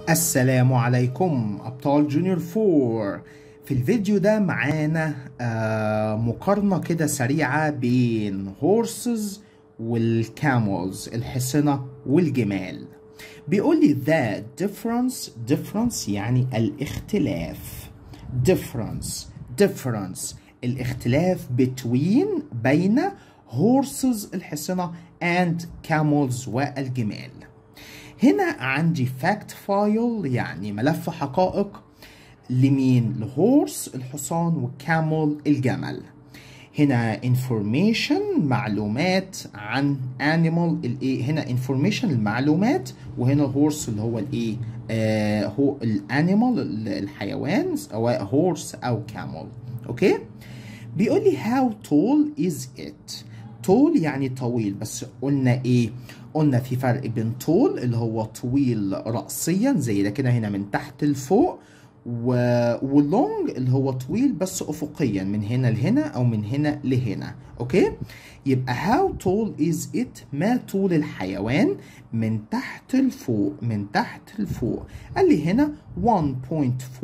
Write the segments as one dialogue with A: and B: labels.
A: السلام عليكم أبطال جونيور فور في الفيديو ده معانا آه مقارنة كده سريعة بين هورسز والكاملز الحصنة والجمال بيقول لي the difference difference يعني الاختلاف difference difference الاختلاف between بين horses الحصنة and camels والجمال هنا عندي fact file يعني ملف حقائق لمين الهورس الحصان والكامل الجمل هنا information معلومات عن animal الايه هنا information المعلومات وهنا الهورس اللي هو الايه آه هو الانيمال الحيوان سواء هورس او كامل اوكي بيقول لي how tall is it tall يعني طويل بس قلنا ايه قلنا في فرق بين طول اللي هو طويل رأسيا زي ده كده هنا من تحت لفوق و... واللونج اللي هو طويل بس افقيا من هنا لهنا او من هنا لهنا اوكي يبقى how tall is it ما طول الحيوان من تحت لفوق من تحت لفوق قال لي هنا 1.4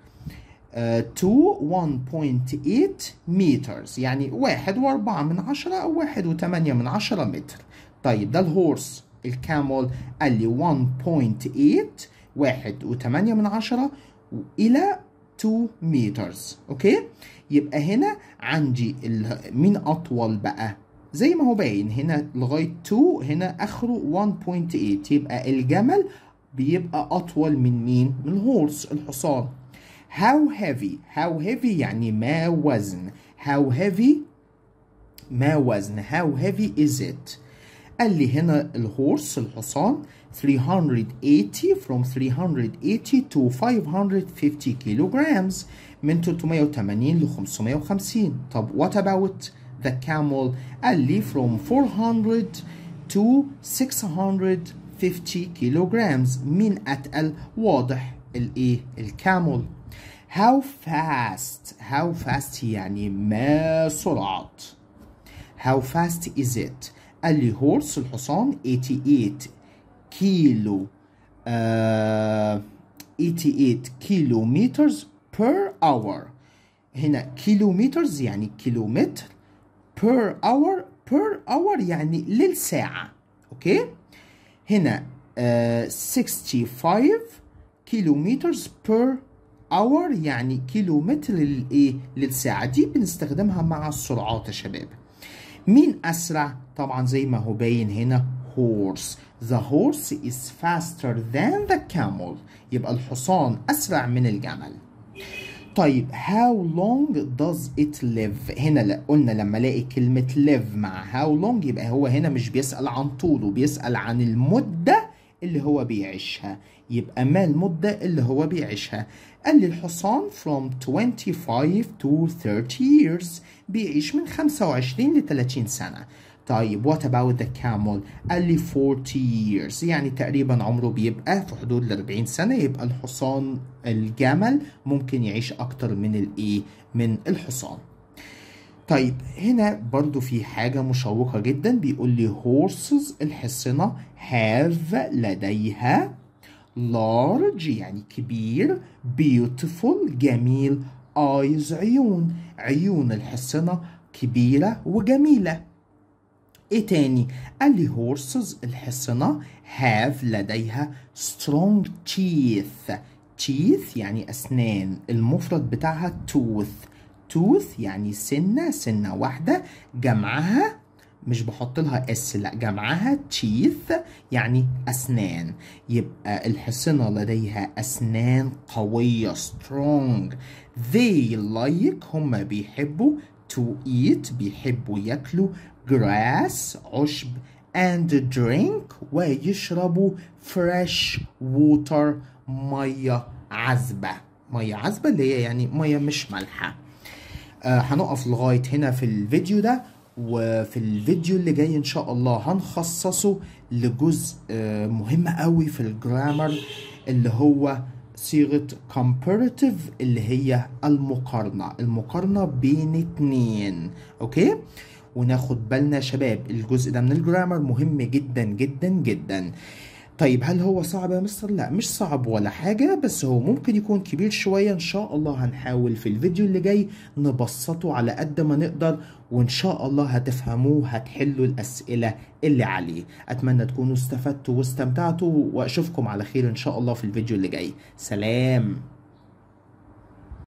A: to 1.8 meters يعني واحد واربعة من عشرة أو واحد وثمانية من عشرة متر طيب ده الهورس الكامل قال لي 1.8 واحد وثمانية من عشرة إلى 2 مترز أوكي يبقى هنا عندي مين أطول بقى زي ما هو باين هنا لغاية 2 هنا آخره 1.8 يبقى الجمل بيبقى أطول من مين؟ من الهورس الحصان how heavy how heavy يعني ما وزن how heavy ما وزن how heavy is it قال لي هنا الهورس الحصان 380 from 380 to 550 kilograms من 380 ل 550 طب what about the camel قال لي from 400 to 650 kilograms مين أتقل واضح الايه الكامل how fast how fast يعني ما سرعة how fast is it قال لي هورس الحصان 88 كيلو uh, 88 كيلو مترز per hour هنا كيلومترز يعني كيلومتر per hour per hour يعني للساعة اوكي هنا uh, 65 كيلومترز per اور يعني كيلومتر للايه للساعه دي بنستخدمها مع السرعات يا شباب مين اسرع طبعا زي ما هو باين هنا horse the horse is faster than the camel يبقى الحصان اسرع من الجمل طيب how long does it live هنا قلنا لما الاقي كلمه live مع how long يبقى هو هنا مش بيسال عن طوله بيسال عن المده اللي هو بيعيشها يبقى ما المدة اللي هو بيعيشها قال لي الحصان from 25 to 30 years بيعيش من 25 ل 30 سنة طيب what about the camel قال لي 40 years يعني تقريبا عمره بيبقى في حدود ال 40 سنة يبقى الحصان الجمل ممكن يعيش أكتر من الإيه من الحصان طيب هنا برضو في حاجة مشوقة جدا بيقول لي horses الحصنة have لديها large يعني كبير beautiful جميل eyes عيون عيون الحصنة كبيرة وجميلة ايه تاني قال لي horses الحصنة have لديها strong teeth teeth يعني أسنان المفرد بتاعها tooth tooth يعني سنة سنة واحدة جمعها مش بحط لها اس لا جمعها teeth يعني اسنان يبقى الحصنه لديها اسنان قويه strong they like هم بيحبوا to eat بيحبوا ياكلوا grass عشب and drink ويشربوا fresh water ميه عذبه ميه عذبه اللي هي يعني ميه مش مالحه آه هنقف لغايه هنا في الفيديو ده وفي الفيديو اللي جاي ان شاء الله هنخصصه لجزء مهم قوي في الجرامر اللي هو صيغة comparative اللي هي المقارنة المقارنة بين اتنين اوكي وناخد بالنا شباب الجزء ده من الجرامر مهم جدا جدا جدا طيب هل هو صعب يا مستر؟ لا مش صعب ولا حاجة بس هو ممكن يكون كبير شوية إن شاء الله هنحاول في الفيديو اللي جاي نبسطه على قد ما نقدر وإن شاء الله هتفهموه هتحلوا الأسئلة اللي عليه أتمنى تكونوا استفدتوا واستمتعتوا وأشوفكم على خير إن شاء الله في الفيديو اللي جاي سلام